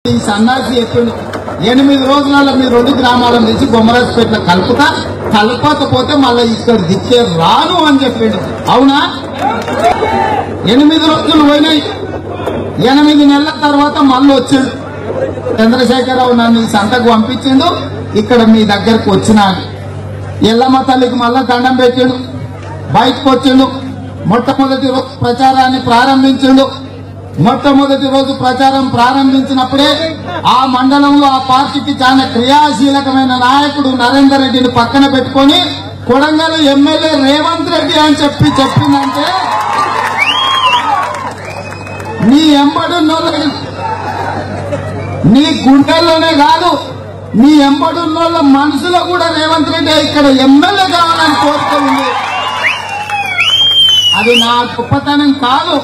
ఈ సన్నాసి చెప్పిండు ఎనిమిది రోజులలో మీ రెండు గ్రామాలను తెచ్చి బొమ్మరాజపేట కలుపుతా కలపకపోతే మళ్ళీ ఇక్కడ దిక్కే రాను అని చెప్పిండు అవునా ఎనిమిది రోజులు పోయినాయి ఎనిమిది నెలల తర్వాత మళ్ళీ వచ్చిండు చంద్రశేఖరరావు నన్ను ఈ సంతకు పంపించిండు ఇక్కడ మీ దగ్గరకు వచ్చినాను ఎల్లమ్మ తల్లికి మళ్ళా దండం పెట్టిండు బయటకు వచ్చిండు మొట్టమొదటి రోజు ప్రచారాన్ని ప్రారంభించిండు మొట్టమొదటి రోజు ప్రచారం ప్రారంభించినప్పుడే ఆ మండలంలో ఆ పార్టీకి చాలా క్రియాశీలకమైన నాయకుడు నరేందర్ రెడ్డిని పక్కన పెట్టుకొని కొడంగల్ ఎమ్మెల్యే రేవంత్ రెడ్డి అని చెప్పి చెప్పిందంటే నీ ఎంబడున్నోళ్ళ నీ గుండెల్లోనే కాదు నీ ఎంబడున్నోళ్ళ మనసులో కూడా రేవంత్ రెడ్డి ఇక్కడ ఎమ్మెల్యే కావాలని కోరిక ఉంది అది నా గొప్పతనం కాదు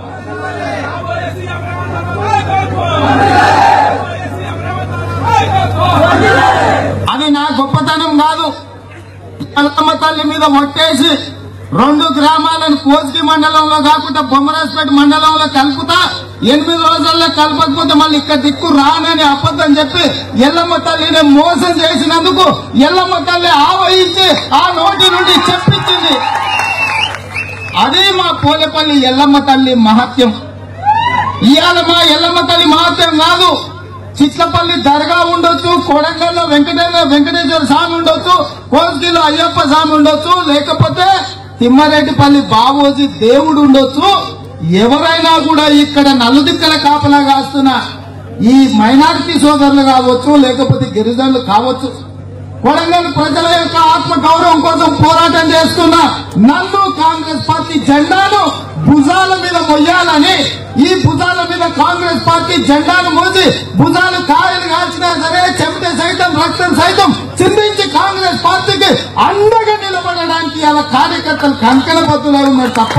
అది నా గొప్పతనం కాదు కలకమ్మ తల్లి మీద ఒట్టేసి రెండు గ్రామాలను కోసికి మండలంలో కాకుండా బొమ్మరాజపేట మండలంలో కలుపుతా ఎనిమిది రోజుల్లో కలపకపోతే మళ్ళీ ఇక్కడ దిక్కు రానని అబద్ధం చెప్పి ఎల్లమ్మ తల్లిని మోసం చేసినందుకు ఎల్లమ్మ తల్లి ఆవహించి ఆ నోటి నుండి చెప్పించింది అది మా పోలేపల్లి ఎల్లమ్మ తల్లి మహత్యం ఇవాళ మా ఎల్లమ్మ తల్లి మహత్యం కాదు చిట్లపల్లి దర్గా ఉండొచ్చు కొడంగల్లో వెంకటేశ్వర వెంకటేశ్వర స్వామి ఉండొచ్చు కోస్గిలో అయ్యప్ప స్వామి ఉండొచ్చు లేకపోతే తిమ్మారెడ్డిపల్లి బాబోజీ దేవుడు ఉండొచ్చు ఎవరైనా కూడా ఇక్కడ నలుదిక్కల కాపలా కాస్తున్న ఈ మైనారిటీ సోదరులు కావచ్చు లేకపోతే గిరిజనులు కావచ్చు కొడంగల్ ప్రజల యొక్క ఆత్మ గౌరవం కోసం పోరాటం చేస్తున్న నన్ను కాంగ్రెస్ పార్టీ జెండాను భుజాల మీద మొయ్యాలని ఈ భుజాల మీద కాంగ్రెస్ పార్టీ జెండాను మోసి భుజాలు కాయలు కాల్చినా సరే చెమట సైతం రక్తం సైతం చిందించి కాంగ్రెస్ పార్టీకి అండగా నిలబడడానికి అలా కార్యకర్తలు కంకణ బద్దులై ఉన్నారు తప్ప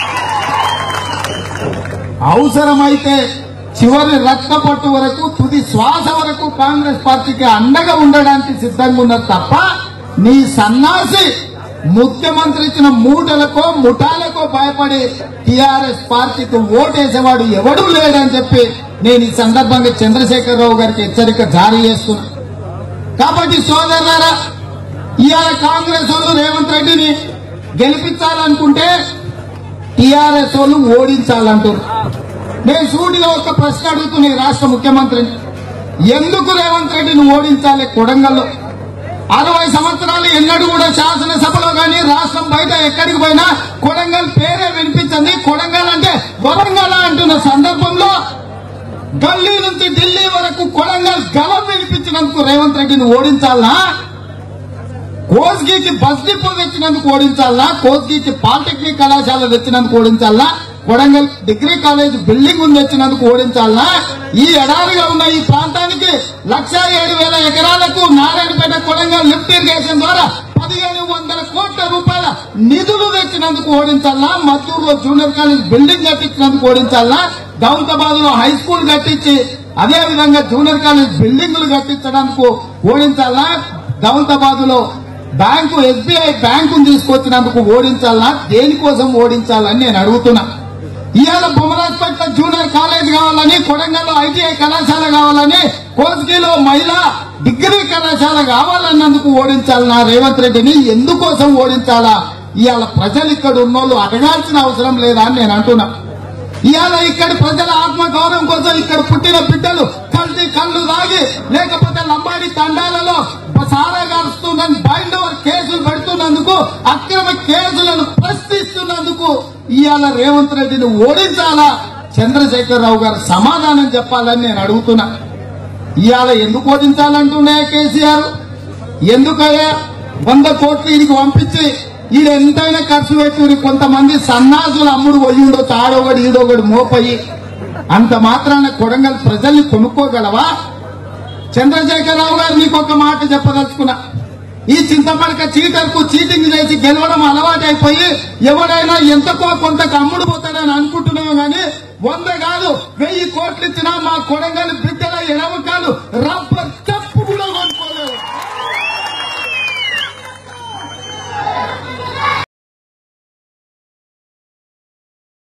అవసరమైతే చివరి రక్త పట్టు వరకు తుది శ్వాస వరకు కాంగ్రెస్ పార్టీకి అండగా ఉండడానికి సిద్ధంగా ఉన్నారు తప్ప నీ సన్నాసి ముఖ్యమంత్రి ఇచ్చిన మూటలకో ముఠాలకో భయపడి టిఆర్ఎస్ పార్టీకి ఓటేసేవాడు ఎవడూ లేడని చెప్పి నేను ఈ సందర్భంగా చంద్రశేఖరరావు గారికి హెచ్చరిక జారీ చేస్తున్నా కాబట్టి సోదరులారా ఇవాళ కాంగ్రెస్ వాళ్ళు రేవంత్ రెడ్డిని గెలిపించాలనుకుంటే టిఆర్ఎస్ వాళ్ళు ఓడించాలంటారు నేను సూటిగా ఒక ప్రశ్న అడుగుతున్నా ఈ రాష్ట్ర ముఖ్యమంత్రిని ఎందుకు రేవంత్ రెడ్డిని ఓడించాలి కొడంగల్లో అరవై సంవత్సరాలు ఎన్నడూ కూడా శాసనసభలో గాని రాష్ట్రం బయట ఎక్కడికి పోయినా కొడంగల్ పేరే వినిపించింది కొడంగల్ అంటే వరంగల్ అంటున్న సందర్భంలో గల్లీ నుంచి ఢిల్లీ వరకు కొడంగల్ గలం వినిపించినందుకు రేవంత్ రెడ్డిని ఓడించాలనా కోస్గికి బస్ డిపో తెచ్చినందుకు ఓడించాలనా కోస్గికి పాలిటెక్నిక్ కళాశాల తెచ్చినందుకు ఓడించాలనా కొడంగల్ డిగ్రీ కాలేజ్ బిల్డింగ్ ఉంది తెచ్చినందుకు ఓడించాలనా ఈ ఎడారిగా ఉన్న ఈ ప్రాంతానికి లక్ష ఏడు వేల ఎకరాలకు నారాయణపేట కొడంగల్ లిఫ్ట్ ఇరిగేషన్ ద్వారా పదిహేను వందల కోట్ల రూపాయల నిధులు తెచ్చినందుకు ఓడించాలనా మద్దూరులో జూనియర్ కాలేజ్ బిల్డింగ్ కట్టించినందుకు ఓడించాలనా దౌలతాబాద్ లో హై స్కూల్ కట్టించి అదే విధంగా జూనియర్ కాలేజ్ బిల్డింగులు కట్టించడానికి ఓడించాలనా దౌలతాబాద్ లో బ్యాంకు ఎస్బీఐ బ్యాంకును తీసుకొచ్చినందుకు ఓడించాలనా దేనికోసం ఓడించాలని నేను అడుగుతున్నా ఇవాళ బొమ్మరాజ్పేట జూనియర్ కాలేజ్ కావాలని కొడంగల్లో ఐటీఐ కళాశాల కావాలని కోస్గిలో మహిళా డిగ్రీ కళాశాల కావాలన్నందుకు ఓడించాలనా రేవంత్ రెడ్డిని ఎందుకోసం ఓడించాలా ఇవాళ ప్రజలు ఇక్కడ ఉన్నోళ్ళు అడగాల్సిన అవసరం లేదా అని నేను అంటున్నా ఇవాళ ఇక్కడ ప్రజల ఆత్మ గౌరవం కోసం ఇక్కడ పుట్టిన బిడ్డలు కల్తీ కళ్ళు దాగి లేకపోతే లంబాడి తండాలలో సారా గారుస్తుందని బైండ్ ఓవర్ కేసులు పెడుతున్నందుకు అక్రమ కేసులను ప్రశ్నిస్తున్నందుకు ఇవాళ రేవంత్ రెడ్డిని ఓడించాలా చంద్రశేఖరరావు గారు సమాధానం చెప్పాలని నేను అడుగుతున్నా ఇవాళ ఎందుకు ఓడించాలంటున్నా కేసీఆర్ ఎందుకయ్యా వంద కోట్లు ఈయనకి పంపించి ఈయన ఎంతైనా ఖర్చు పెట్టుకుని కొంతమంది సన్నాసులు అమ్ముడు పోయి ఉండొచ్చు ఆడొకడు ఈడొకడు మోపయి అంత మాత్రాన కొడంగల్ ప్రజల్ని కొనుక్కోగలవా చంద్రశేఖరరావు గారు నీకు ఒక మాట చెప్పదలుచుకున్నా ఈ చింతపడక చీటర్కు చీటింగ్ చేసి గెలవడం అలవాటైపోయి ఎవడైనా ఎంతకో కొంత అమ్ముడు పోతాడని అనుకుంటున్నావు గాని వంద కాదు వెయ్యి కోట్లు ఇచ్చినా మా కొడంగల్ బిడ్డల ఎడమకాలు రబ్బర్